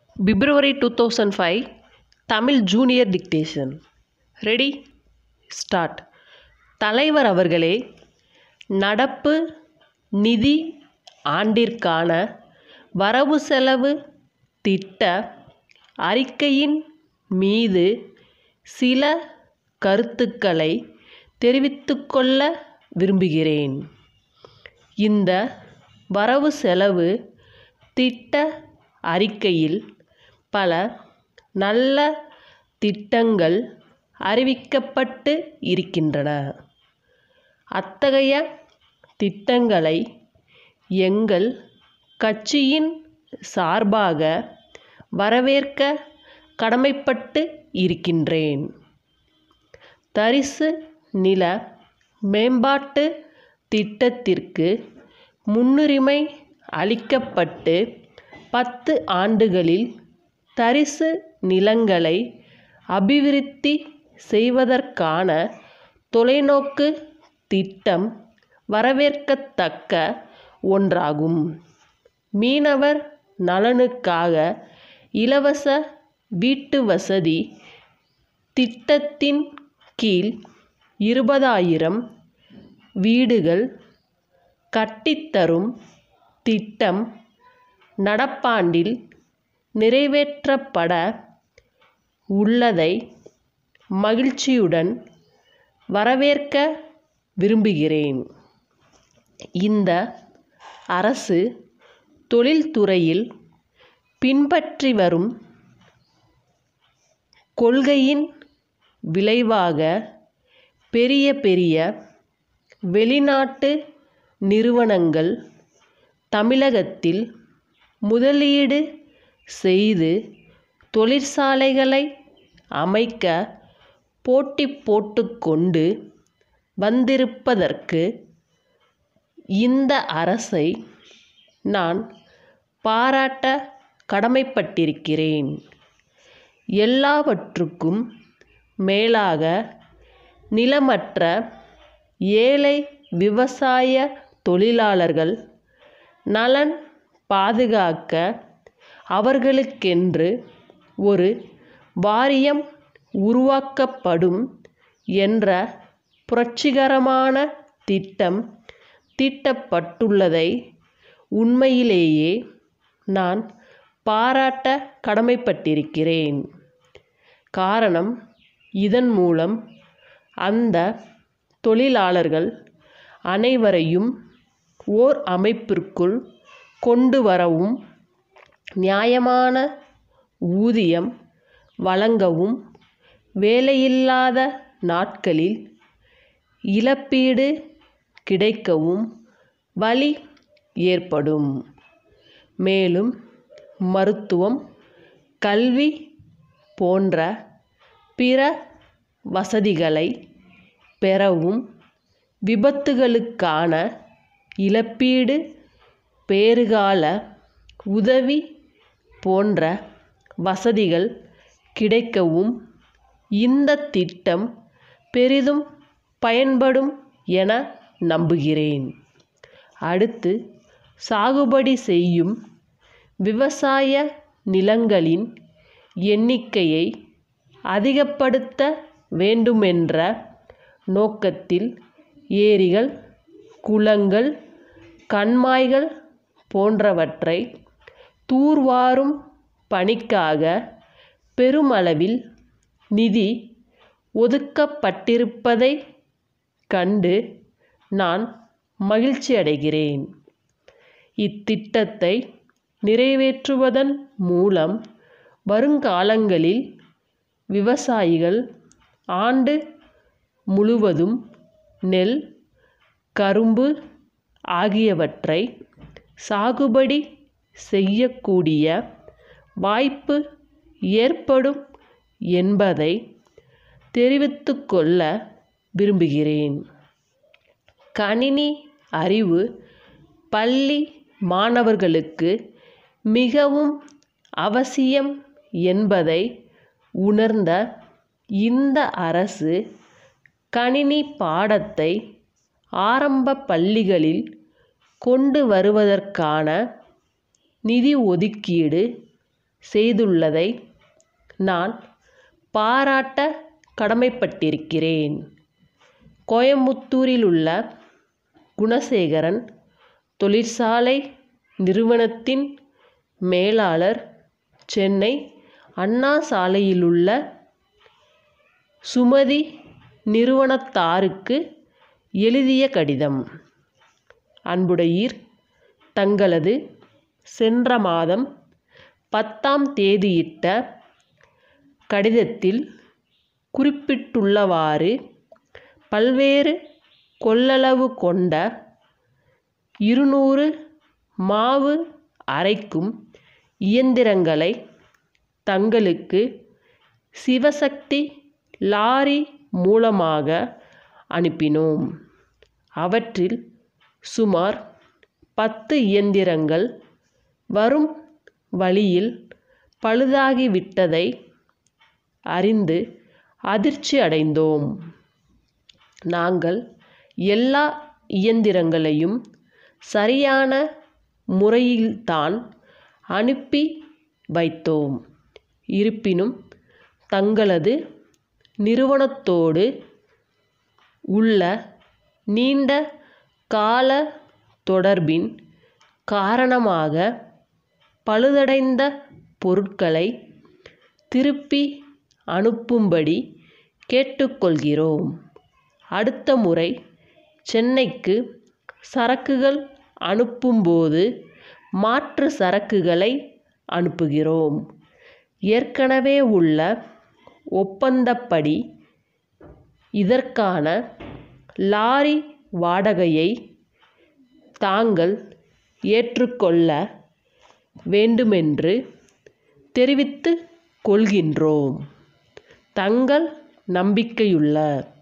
பிப்ரவரி two thousand five Tamil junior dictation ready start தலைவர் அவர்களே நடப்பு நிதி ஆண்டிற்கான வரவு செலவு திட்ட அறிக்கையின் மீது சில கருத்துக்களை தெரிவித்துக்கொள்ள விரும்புகிறேன் இந்த வரவு செலவு திட்ட அறிக்கையில் பல நல்ல திட்டங்கள் அறிவிக்கப்பட்டு இருக்கின்றன அத்தகைய திட்டங்களை எங்கள் கட்சியின் சார்பாக வரவேற்க கடமைப்பட்டு இருக்கின்றேன் தரிசு நில மேம்பாட்டு திட்டத்திற்கு முன்னுரிமை அளிக்கப்பட்டு பத்து ஆண்டுகளில் தரிசு நிலங்களை அபிவிருத்தி செய்வதற்கான தொலைநோக்கு திட்டம் வரவேற்கத்தக்க ஒன்றாகும் மீனவர் நலனுக்காக இலவச வீட்டுவசதி திட்டத்தின் கீழ் இருபதாயிரம் வீடுகள் கட்டித்தரும் திட்டம் நடப்பாண்டில் நிறைவேற்றப்பட உள்ளதை மகிழ்ச்சியுடன் வரவேற்க விரும்புகிறேன் இந்த அரசு தொழில்துறையில் பின்பற்றி வரும் கொள்கையின் விளைவாக பெரிய பெரிய வெளிநாட்டு நிறுவனங்கள் தமிழகத்தில் முதலீடு செய்து தொழிற்சாலைகளை அமைக்க போட்டி போட்டுக்கொண்டு வந்திருப்பதற்கு இந்த அரசை நான் பாராட்ட கடமைப்பட்டிருக்கிறேன் எல்லாவற்றுக்கும் மேலாக நிலமற்ற ஏழை விவசாய தொழிலாளர்கள் நலன் பாதுகாக்க அவர்களுக்கென்று ஒரு வாரியம் உருவாக்கப்படும் என்ற புரட்சிகரமான திட்டம் தீட்டப்பட்டுள்ளதை உண்மையிலேயே நான் பாராட்ட கடமைப்பட்டிருக்கிறேன் காரணம் இதன் மூலம் அந்த தொழிலாளர்கள் அனைவரையும் ஓர் அமைப்பிற்குள் கொண்டு வரவும் நியாயமான ஊதியம் வழங்கவும் வேலையில்லாத நாட்களில் இழப்பீடு கிடைக்கவும் வழி ஏற்படும் மேலும் மருத்துவம் கல்வி போன்ற பிற வசதிகளை பெறவும் விபத்துகளுக்கான இழப்பீடு பேறுகால உதவி போன்ற வசதிகள் கிடைக்கவும் இந்த திட்டம் பெரிதும் பயன்படும் என நம்புகிறேன் அடுத்து சாகுபடி செய்யும் விவசாய நிலங்களின் எண்ணிக்கையை அதிகப்படுத்த வேண்டுமென்ற நோக்கத்தில் ஏரிகள் குளங்கள் கண்மாய்கள் போன்றவற்றை தூர்வாரும் பணிக்காக பெருமளவில் நிதி ஒதுக்கப்பட்டிருப்பதை கண்டு நான் மகிழ்ச்சியடைகிறேன் இத்திட்டத்தை நிறைவேற்றுவதன் மூலம் வருங்காலங்களில் விவசாயிகள் ஆண்டு முழுவதும் நெல் கரும்பு ஆகியவற்றை சாகுபடி செய்யக்கூடிய வாய்ப்பு ஏற்படும் என்பதை தெரிவித்துக்கொள்ள விரும்புகிறேன் கணினி அறிவு பள்ளி மாணவர்களுக்கு மிகவும் அவசியம் என்பதை உணர்ந்த இந்த அரசு கணினி பாடத்தை ஆரம்ப பள்ளிகளில் கொண்டு வருவதற்கான நிதி ஒதுக்கீடு செய்துள்ளதை நான் பாராட்ட கடமைப்பட்டிருக்கிறேன் கோயம்புத்தூரில் உள்ள குணசேகரன் தொழிற்சாலை நிறுவனத்தின் மேலாளர் சென்னை அண்ணா சாலையிலுள்ள சுமதி நிறுவனத்தாருக்கு எழுதிய கடிதம் அன்புடையீர் தங்களது சென்ற மாதம் பத்தாம் தேதியிட்ட கடிதத்தில் குறிப்பிட்டுள்ளவாறு பல்வேறு கொள்ளளவு கொண்ட இருநூறு மாவு அரைக்கும் இயந்திரங்களை தங்களுக்கு சிவசக்தி லாரி மூலமாக அனுப்பினோம் அவற்றில் சுமார் பத்து இயந்திரங்கள் வரும் வழியில் பழுதாகிவிட்டதை அறிந்து அதிர்ச்சி அடைந்தோம் நாங்கள் எல்லா இயந்திரங்களையும் சரியான முறையில்தான் அனுப்பி வைத்தோம் இருப்பினும் தங்களது நிறுவனத்தோடு உள்ள நீண்ட கால தொடர்பின் காரணமாக பழுதடைந்த பொருட்களை திருப்பி அனுப்பும்படி கேட்டுக்கொள்கிறோம் அடுத்த முறை சென்னைக்கு சரக்குகள் அனுப்பும்போது மாற்று சரக்குகளை அனுப்புகிறோம் ஏற்கனவே உள்ள ஒப்பந்தப்படி இதற்கான லாரி வாடகையை தாங்கள் ஏற்றுக்கொள்ள வேண்டுமென்று தெரிவித்துக் கொள்கின்றோம் தங்கள் நம்பிக்கையுள்ள